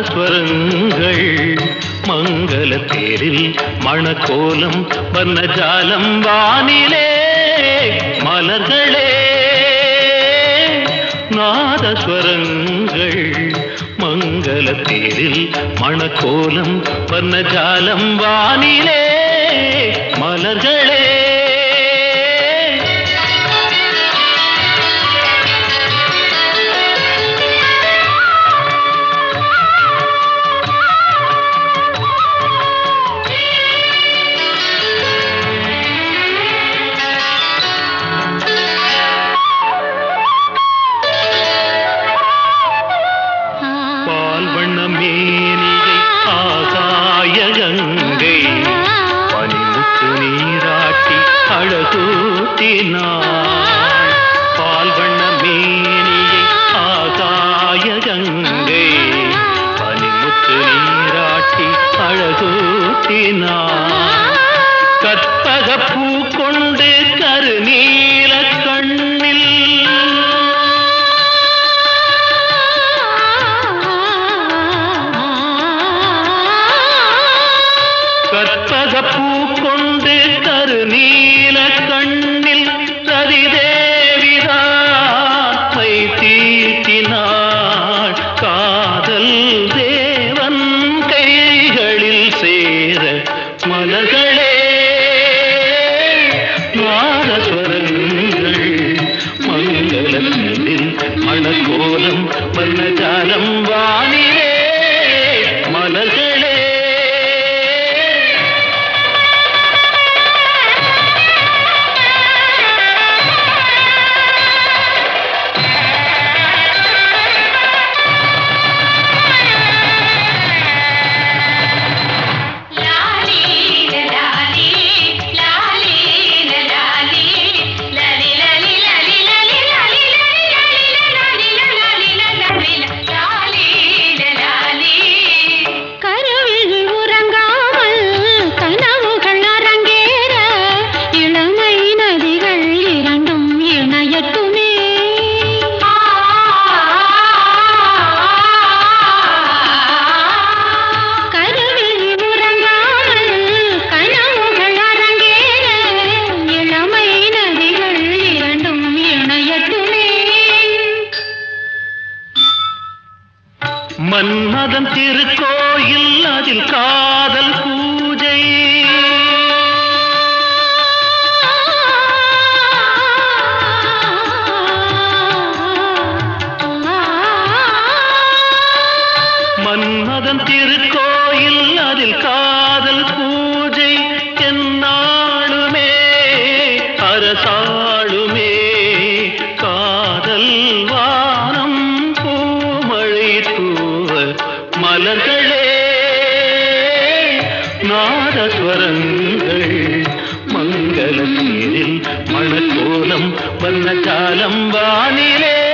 நாதஸ்வரங்கள் மங்கள தேரில் மணக்கோலம் வர்ணஜாலம் வானிலே மலர்களே நாதஸ்வரங்கள் மங்கள தேரில் மணக்கோலம் வர்ணஜாலம் வானிலே மலர்களே பால் வண்ண மேனியை ஆகாய கங்கை பனிமுத்து நீராட்டி அழகூட்டினாள் பால் வண்ண மேனியை ஆகாய கங்கை பனிமுத்து நீராட்டி அழகூட்டினாள் கற்பக பூ கொண்டு கருநீல கண்ணில் கற்பக பூ கொண்டு கருநீல கண்ணில் ரதிதேவிதாய் தீட்டினாள் காதல் தேவன் கைகளில் சேர மலர்களே நாதஸ்வரங்கள் மங்களத்தில் மணக்கோலம் வண்ணஜாலம் வானிலே மலர்களே லாலி லாலி லாலி லாலி லாலி லாலி லாலி லாலி லாலி லாலி லாலி லாலி லாலி கருவில் உறங்காமல் கனவுகள் அரங்கேற இளமை நதிகள் இரண்டும் இணையட்டுமே கருவில் உறங்காமல் கனவுகள் அரங்கேற இளமை நதிகள் இரண்டும் இணையட்டுமே மன்மதன் திருக்கோயில் அதில் காதல் பூஜை மன்மதன் திருக்கோயில் அதில் காதல் பூஜை என்னாளுமே அரசாளுமே காதல் வானம் பூமழை தூவ மலர்களே நாதஸ்வரங்கள் மங்கள தேரில் மணக்கோலம் வர்ணஜாலம் வானிலே